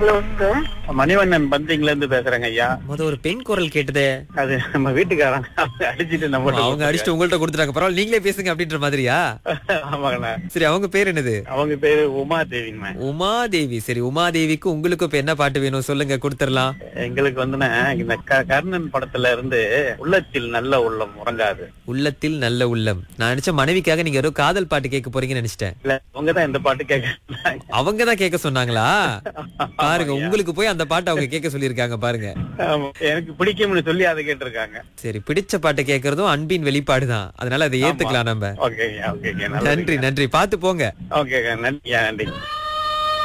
பெங்களூருக்கு மணிவண்ணன் பந்திங்ல இருந்து பேசுறேங்க ஐயா முத ஒரு பெண் குரல் கேட்டதே அது நம்ம வீட்டுக்காரங்க அவங்க அடிச்சிட்டு நம்ம அவங்க அடிச்சுட்டு உங்கள்ட்ட கொடுத்துட்டாங்க பரவாயில்ல நீங்களே பேசுங்க அப்படின்ற மாதிரியா ஆமாங்கண்ணா சரி அவங்க பேர் என்னது அவங்க பேரு உமா தேவிங்க உமாதேவி சரி உமாதேவிக்கு உங்களுக்கு இப்ப என்ன பாட்டு வேணும் சொல்லுங்க கொடுத்துடலாம் எங்களுக்கு வந்துண்ணே இந்த க- கர்ணன் படத்துல இருந்து உள்ளத்தில் நல்ல உள்ளம் உறங்காது உள்ளத்தில் நல்ல உள்ளம் நான் நினைச்ச மனைவிக்காக நீங்க ஏதோ காதல் பாட்டு கேட்க போறீங்கன்னு நினைச்சிட்டேன் இல்ல அவங்க தான் இந்த பாட்டு கேட்க அவங்க தான் கேட்க சொன்னாங்களா பாருங்க உங்களுக்கு போய் அந்த பாட்டு அவங்க கேட்க சொல்லியிருக்காங்க பாருங்க ஆமா. எனக்கு பிடிக்கும்னு சொல்லி அதை கேட்டிருக்காங்க சரி பிடிச்ச பாட்டு கேட்கறதும் அன்பின் வெளிப்பாடுதான் அதனால அதை ஏத்துக்கலாம் நம்ம ஓகேங்க ஓகேங்க நன்றி நன்றி பாத்து போங்க ஓகேங்க நன்றி நன்றி